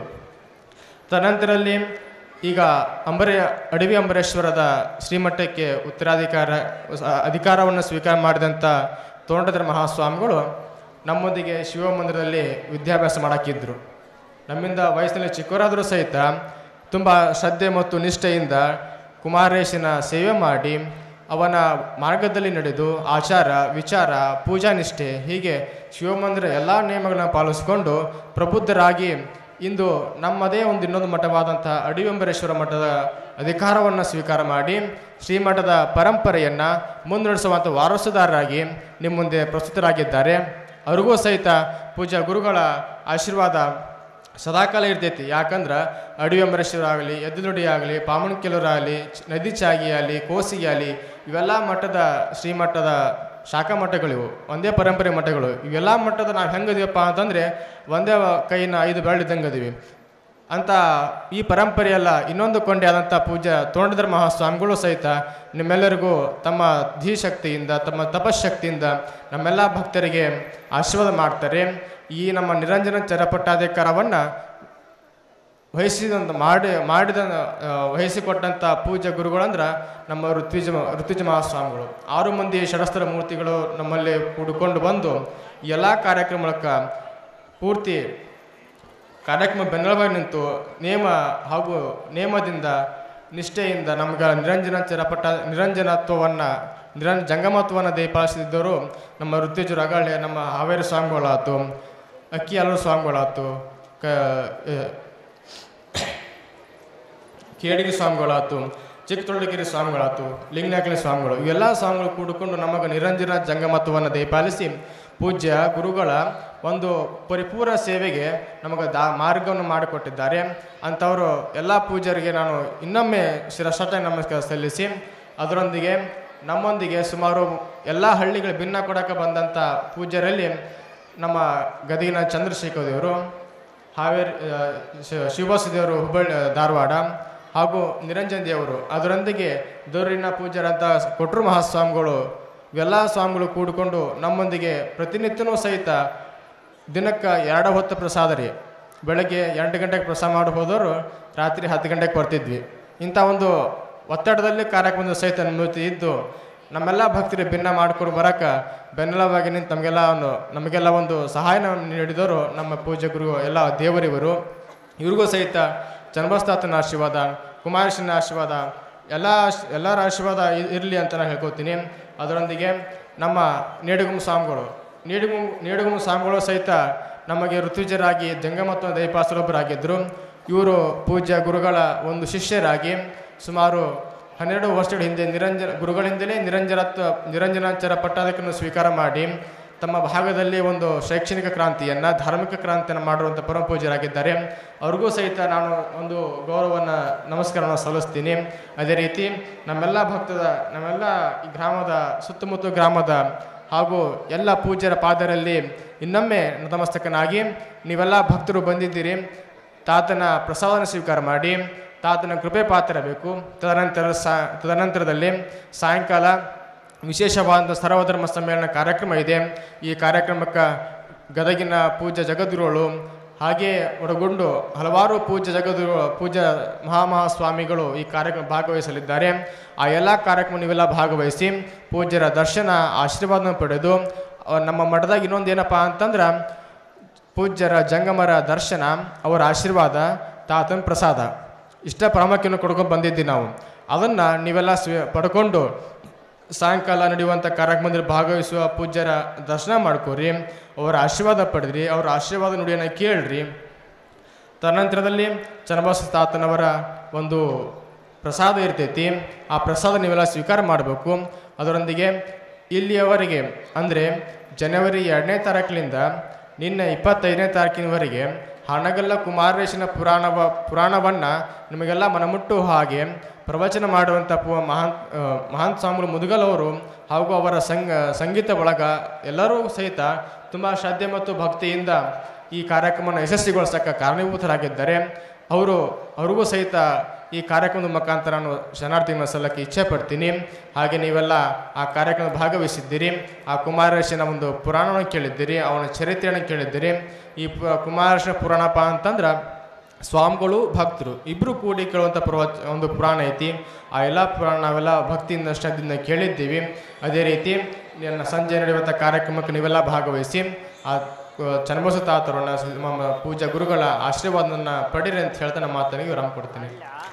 ತದನಂತರಲ್ಲಿ ಈಗ ಅಂಬರಿ ಅಡವಿ ಅಂಬರೇಶ್ವರದ ಶ್ರೀಮಠಕ್ಕೆ ಉತ್ತರಾಧಿಕಾರ ಸ- ಅಧಿಕಾರವನ್ನು ಸ್ವೀಕಾರ ಮಾಡಿದಂಥ ತೋಂಡದ್ರ ಮಹಾಸ್ವಾಮಿಗಳು ನಮ್ಮೊಂದಿಗೆ ಶಿವಮಂದಿರದಲ್ಲಿ ವಿದ್ಯಾಭ್ಯಾಸ ಮಾಡಕ್ಕಿದ್ರು ನಮ್ಮಿಂದ ವಯಸ್ಸಿನಲ್ಲಿ ಚಿಕ್ಕವರಾದರೂ ಸಹಿತ ತುಂಬ ಶ್ರದ್ಧೆ ಮತ್ತು ನಿಷ್ಠೆಯಿಂದ ಕುಮಾರೇಶನ ಸೇವೆ ಮಾಡಿ ಅವನ ಮಾರ್ಗದಲ್ಲಿ ನಡೆದು ಆಚಾರ ವಿಚಾರ ಪೂಜಾ ನಿಷ್ಠೆ ಹೀಗೆ ಶಿವಮಂದಿರ ಎಲ್ಲ ನಿಯಮಗಳನ್ನು ಪಾಲಿಸಿಕೊಂಡು ಪ್ರಬುದ್ಧರಾಗಿ ಇಂದು ನಮ್ಮದೇ ಒಂದು ಇನ್ನೊಂದು ಮಠವಾದಂಥ ಅಡಿವೆಂಬರೇಶ್ವರ ಮಠದ ಅಧಿಕಾರವನ್ನು ಸ್ವೀಕಾರ ಮಾಡಿ ಶ್ರೀಮಠದ ಪರಂಪರೆಯನ್ನು ಮುನ್ನಡೆಸುವಂಥ ವಾರಸುದಾರರಾಗಿ ನಿಮ್ಮ ಮುಂದೆ ಪ್ರಸ್ತುತರಾಗಿದ್ದಾರೆ ಅವ್ರಿಗೂ ಸಹಿತ ಪೂಜಾ ಗುರುಗಳ ಆಶೀರ್ವಾದ ಸದಾಕಾಲ ಇರ್ತೈತಿ ಯಾಕಂದ್ರೆ ಅಡಿವೆಂಬರೇಶ್ವರ ಆಗಲಿ ಎದ್ದುನುಡಿ ಆಗಲಿ ಪಾಮಣ್ಕೆಲೂರು ಆಗಲಿ ನದಿ ಚಾಗಿ ಆಗಲಿ ಕೋಸಿಗೆ ಆಗಲಿ ಇವೆಲ್ಲ ಮಠದ ಶ್ರೀಮಠದ ಶಾಖಾ ಮಠಗಳಿವು ಒಂದೇ ಪರಂಪರೆ ಮಠಗಳು ಇವೆಲ್ಲ ಮಠದ ನಾವು ಹೆಂಗದೀವಪ್ಪ ಅಂತಂದರೆ ಒಂದೇ ಕೈನ ಐದು ಬೆರಳಿದ್ದಂಗೆ ಅದೀವಿ ಅಂತ ಈ ಪರಂಪರೆಯಲ್ಲ ಇನ್ನೊಂದು ಕೊಂಡೆ ಆದಂಥ ಪೂಜ್ಯ ತೋಂಡದ್ರ ಮಹಾಸ್ವಾಮಿಗಳು ಸಹಿತ ನಿಮ್ಮೆಲ್ಲರಿಗೂ ತಮ್ಮ ಧೀಶಕ್ತಿಯಿಂದ ತಮ್ಮ ತಪಶಕ್ತಿಯಿಂದ ನಮ್ಮೆಲ್ಲ ಭಕ್ತರಿಗೆ ಆಶೀರ್ವಾದ ಮಾಡ್ತಾರೆ ಈ ನಮ್ಮ ನಿರಂಜನ ಚರಪಟ್ಟಾಧಿಕಾರವನ್ನು ವಹಿಸಿದಂಥ ಮಾಡಿ ಮಾಡಿದ ಆ, ವಹಿಸಿಕೊಟ್ಟಂಥ ಪೂಜ್ಯ ಗುರುಗಳಂದ್ರೆ ನಮ್ಮ ಋತ್ವಿಜ ಋತುಜ ಮಹಾಸ್ವಾಮಿಗಳು ಆರು ಮಂದಿ ಷಡಸ್ತರ ಮೂರ್ತಿಗಳು ನಮ್ಮಲ್ಲಿ ಕೂಡಿಕೊಂಡು ಬಂದು ಈ ಎಲ್ಲ ಕಾರ್ಯಕ್ರಮಕ್ಕೆ ಪೂರ್ತಿ ಕಾರ್ಯಕ್ರಮ ಬೆನ್ನೆಲುಬಾಗಿ ನಿಂತು ನೇಮ ಹಾಗೂ ನೇಮದಿಂದ ನಿಷ್ಠೆಯಿಂದ ನಮ್ಗೆ ನಿರಂಜನ ಚರಪಟ್ಟ ನಿರಂಜನತ್ವವನ್ನು ನಿರಂಜ ಜಂಗಮತ್ವವನ್ನು ದಯಪಾಲಿಸಿದ್ದವರು ನಮ್ಮ ಋತ್ವಿಜರು ಅಗಳೆ ನಮ್ಮ ಹಾವೇರಿ ಸ್ವಾಮಿಗಳಾತು ಅಕ್ಕಿ ಹಲವು ಸ್ವಾಮಿಗಳಾತು ಕ ಆ, ಕೇಡಿಗೆ ಸ್ವಾಮಿಗಳಾತು ಚಿಕ್ಕತೊಳಗಿರಿ ಸ್ವಾಮಿಗಳಾತು ಲಿಂಗನಾಕಲಿ ಸ್ವಾಮಿಗಳು ಇವೆಲ್ಲ ಸ್ವಾಮಿಗಳು ಕೂಡಿಕೊಂಡು ನಮಗೆ ನಿರಂಜನ ಜಂಗಮತ್ವವನ್ನು ದಯಪಾಲಿಸಿ ಪೂಜ್ಯ ಗುರುಗಳ ಒಂದು ಪರಿಪೂರ್ಣ ಸೇವೆಗೆ ನಮಗೆ ದಾ ಮಾರ್ಗವನ್ನು ಮಾಡಿಕೊಟ್ಟಿದ್ದಾರೆ ಅಂಥವರು ಎಲ್ಲ ಪೂಜ್ಯರಿಗೆ ನಾನು ಇನ್ನೊಮ್ಮೆ ಶಿರಸಾಟ ನಮಸ್ಕಾರ ಸಲ್ಲಿಸಿ ಅದರೊಂದಿಗೆ ನಮ್ಮೊಂದಿಗೆ ಸುಮಾರು ಎಲ್ಲ ಹಳ್ಳಿಗಳ ಭಿನ್ನ ಕೊಡಕ್ಕೆ ಬಂದಂಥ ಪೂಜ್ಯರಲ್ಲಿ ನಮ್ಮ ಗದಗಿನ ಚಂದ್ರಶೇಖರ್ ದೇವರು ಹಾವೇರಿ ಆ, ಶಿ- ಶಿವಬಾಸು ದೇವರು ಹುಬ್ಬಳ್ಳಿ ಧಾರವಾಡ ಹಾಗೂ ನಿರಂಜನ್ ದೇವರು ಅದರೊಂದಿಗೆ ದೂರಿನ ಪೂಜ್ಯರಂಥ ಕೊಟ್ರು ಮಹಾಸ್ವಾಮಿಗಳು ಇವೆಲ್ಲ ಸ್ವಾಮಿಗಳು ಕೂಡಿಕೊಂಡು ನಮ್ಮೊಂದಿಗೆ ಪ್ರತಿನಿತ್ಯನೂ ಸಹಿತ ದಿನಕ್ಕೆ ಎರಡು ಹೊತ್ತು ಪ್ರಸಾದ ರೀ ಬೆಳಗ್ಗೆ ಎಂಟು ಗಂಟೆಗೆ ಪ್ರಸಾದ ಮಾಡಿ ಹೋದವರು ರಾತ್ರಿ ಹತ್ತು ಗಂಟೆಗೆ ಬರ್ತಿದ್ವಿ ಇಂಥ ಒಂದು ಒತ್ತಡದಲ್ಲಿ ಕಾರ್ಯಕ್ರಮದ ಸಹಿತ ಅನುಮತಿ ಇದ್ದು ನಮ್ಮೆಲ್ಲ ಭಕ್ತರಿಗೆ ಭಿನ್ನ ಮಾಡಿಕೊಂಡು ಬರಕ್ಕೆ ಬೆನ್ನೆಲುಬಾಗಿ ನಿಂತು ನಮಗೆಲ್ಲ ಒಂದು ನಮಗೆಲ್ಲ ಒಂದು ಸಹಾಯನ ನೀಡಿದವರು ನಮ್ಮ ಪೂಜ್ಯ ಗುರು ಎಲ್ಲ ದೇವರಿವರು ಇವ್ರಿಗೂ ಸಹಿತ ಚನ್ನಬಸ್ತಾತನ ಆಶೀರ್ವಾದ ಕುಮಾರೇಶನ ಆಶೀರ್ವಾದ ಎಲ್ಲ ಆಶ್- ಎಲ್ಲರ ಆಶೀರ್ವಾದ ಇರಲಿ ಅಂತ ನಾನು ಹೇಳ್ಕೊತೀನಿ ಅದರೊಂದಿಗೆ ನಮ್ಮ ನೇಡುಗುಮ್ ಸ್ವಾಮಿಗಳು ನೇಡುಗುಮ್ ನೇಡುಗುಮ್ ಸ್ವಾಮಿಗಳು ಸಹಿತ ನಮಗೆ ಋತುಜರಾಗಿ ಜಂಗಮತ್ವ ದೈಪಾಸುರೊಬ್ಬರಾಗಿದ್ದರು ಇವರು ಪೂಜ್ಯ ಗುರುಗಳ ಒಂದು ಶಿಷ್ಯರಾಗಿ ಸುಮಾರು ಹನ್ನೆರಡು ವರ್ಷಗಳ ಹಿಂದೆ ನಿರಂಜನ ಗುರುಗಳಿಂದಲೇ ನಿರಂಜನತ್ವ ನಿರಂಜನಾಚಾರ ಪಟ್ಟಾಧಿಕನ್ನು ಸ್ವೀಕಾರ ಮಾಡಿ ತಮ್ಮ ಭಾಗದಲ್ಲಿ ಒಂದು ಶೈಕ್ಷಣಿಕ ಕ್ರಾಂತಿಯನ್ನು ಧಾರ್ಮಿಕ ಕ್ರಾಂತಿಯನ್ನು ಮಾಡಿರುವಂಥ ಪರಮ ಪೂಜ್ಯರಾಗಿದ್ದಾರೆ ಅವ್ರಿಗೂ ಸಹಿತ ನಾನು ಒಂದು ಗೌರವವನ್ನು ನಮಸ್ಕಾರವನ್ನು ಸಲ್ಲಿಸ್ತೀನಿ ಅದೇ ರೀತಿ ನಮ್ಮೆಲ್ಲ ಭಕ್ತದ ನಮ್ಮೆಲ್ಲ ಈ ಗ್ರಾಮದ ಸುತ್ತಮುತ್ತ ಗ್ರಾಮದ ಹಾಗೂ ಎಲ್ಲ ಪೂಜ್ಯರ ಪಾದರಲ್ಲಿ ಇನ್ನೊಮ್ಮೆ ನತಮಸ್ತಕನಾಗಿ ನೀವೆಲ್ಲ ಭಕ್ತರು ಬಂದಿದ್ದೀರಿ ತಾತನ ಪ್ರಸಾದನ ಸ್ವೀಕಾರ ಮಾಡಿ ತಾತನ ಕೃಪೆ ಪಾತ್ರಬೇಕು ತದನಂತರ ಸಾ ತದನಂತರದಲ್ಲಿ ಸಾಯಂಕಾಲ ವಿಶೇಷವಾದ ಸರ್ವಧರ್ಮ ಸಮ್ಮೇಳನ ಕಾರ್ಯಕ್ರಮ ಇದೆ ಈ ಕಾರ್ಯಕ್ರಮಕ್ಕೆ ಗದಗಿನ ಪೂಜ್ಯ ಜಗದ್ಗುರುಗಳು ಹಾಗೆ ಒಳಗೊಂಡು ಹಲವಾರು ಪೂಜ್ಯ ಜಗದ್ಗುರು ಪೂಜ್ಯ ಮಹಾಮಹಾಸ್ವಾಮಿಗಳು ಈ ಕಾರ್ಯಕ್ರಮ ಭಾಗವಹಿಸಲಿದ್ದಾರೆ ಆ ಎಲ್ಲ ಕಾರ್ಯಕ್ರಮ ನೀವೆಲ್ಲ ಭಾಗವಹಿಸಿ ಪೂಜ್ಯರ ದರ್ಶನ ಆಶೀರ್ವಾದನ ಪಡೆದು ಅಹ್, ನಮ್ಮ ಮಠದಾಗ ಇನ್ನೊಂದು ಏನಪ್ಪ ಅಂತಂದ್ರೆ ಪೂಜ್ಯರ ಜಂಗಮರ ದರ್ಶನ ಅವರ ಆಶೀರ್ವಾದ ತಾತನ ಪ್ರಸಾದ ಇಷ್ಟ ಪ್ರಾಮುಖ್ಯವನ್ನು ಕೊಡ್ಕೊಂಡು ಬಂದಿದ್ದೀವಿ ನಾವು ಅದನ್ನು ನೀವೆಲ್ಲ ಸ್ವೀ ಪಡ್ಕೊಂಡು ಸಾಯಂಕಾಲ ನಡೆಯುವಂಥ ಕಾರ್ಯಕ್ರಮದಲ್ಲಿ ಭಾಗವಹಿಸುವ ಪೂಜ್ಯರ ದರ್ಶನ ಮಾಡ್ಕೋರಿ ಅವರ ಆಶೀರ್ವಾದ ಪಡೆದ್ರಿ ಅವರ ಆಶೀರ್ವಾದ ನುಡಿಯನ್ನು ಕೇಳ್ರಿ ತದನಂತರದಲ್ಲಿ ಚನ್ನಬಸ ತಾತನವರ ಒಂದು ಪ್ರಸಾದ ಇರ್ತೈತಿ ಆ ಪ್ರಸಾದ ನೀವೆಲ್ಲ ಸ್ವೀಕಾರ ಮಾಡಬೇಕು ಅದರೊಂದಿಗೆ ಇಲ್ಲಿಯವರೆಗೆ ಅಂದರೆ ಜನವರಿ ಎರಡನೇ ತಾರೀಕಿನಿಂದ ನಿನ್ನೆ ಇಪ್ಪತ್ತೈದನೇ ತಾರೀಕಿನವರೆಗೆ ಹಣಗಲ್ಲ ಕುಮಾರೇಶನ ಪುರಾಣವ ಪುರಾಣವನ್ನು ನಿಮಗೆಲ್ಲ ಮನಮುಟ್ಟು ಹಾಗೆ ಪ್ರವಚನ ಮಾಡುವಂಥ ಪು ಮಹಾನ್ ಆ, ಮಹಾನ್ ಸ್ವಾಮಿಗಳು ಮುದುಗಲ್ ಅವರು ಹಾಗೂ ಅವರ ಸಂಗ ಸಂಗೀತ ಬಳಗ ಎಲ್ಲರೂ ಸಹಿತ ತುಂಬ ಶ್ರದ್ಧೆ ಮತ್ತು ಭಕ್ತಿಯಿಂದ ಈ ಕಾರ್ಯಕ್ರಮವನ್ನು ಯಶಸ್ವಿಗೊಳಿಸಕ್ಕೆ ಕಾರಣೀಭೂತರಾಗಿದ್ದಾರೆ ಅವರು ಅವ್ರಿಗೂ ಸಹಿತ ಈ ಕಾರ್ಯಕ್ರಮದ ಮುಖಾಂತರ ನಾನು ಶರಣಾರ್ಥಿಗಳನ್ನು ಸಲ್ಲಕ್ಕೆ ಇಚ್ಛೆ ಪಡ್ತೀನಿ ಹಾಗೆ ನೀವೆಲ್ಲ ಆ ಕಾರ್ಯಕ್ರಮದ ಭಾಗವಹಿಸಿದ್ದೀರಿ ಆ ಕುಮಾರೇಶನ ಒಂದು ಪುರಾಣವನ್ನು ಕೇಳಿದ್ದೀರಿ ಅವನ ಚರಿತ್ರೆಯನ್ನು ಕೇಳಿದ್ದೀರಿ ಈ ಪ ಕುಮಾರೇಶನ ಪುರಾಣಪ್ಪ ಅಂತಂದ್ರೆ ಸ್ವಾಮಿಗಳು ಭಕ್ತರು ಇಬ್ಬರು ಕೂಡಿ ಕೇಳುವಂಥ ಪ್ರವಚ ಒಂದು ಪುರಾಣ ಐತಿ ಆ ಎಲ್ಲ ಪುರಾಣ ನಾವೆಲ್ಲ ಭಕ್ತಿಯಿಂದ ಶ್ರದ್ಧೆಯಿಂದ ಕೇಳಿದ್ದೀವಿ ಅದೇ ರೀತಿ ನನ್ನ ಸಂಜೆ ನಡೆಯುವಂಥ ಕಾರ್ಯಕ್ರಮಕ್ಕೆ ನೀವೆಲ್ಲ ಭಾಗವಹಿಸಿ ಆ ಚನ್ನಬಸ ತಾತರನ್ನ ನಮ್ಮ ಪೂಜಾ ಗುರುಗಳ ಆಶೀರ್ವಾದನ ಪಡೀರಿ ಅಂತ ಹೇಳ್ತಾ ನಮ್ಮ ಮಾತನಿಗೆ ವಿರಾಮ ಕೊಡ್ತೀನಿ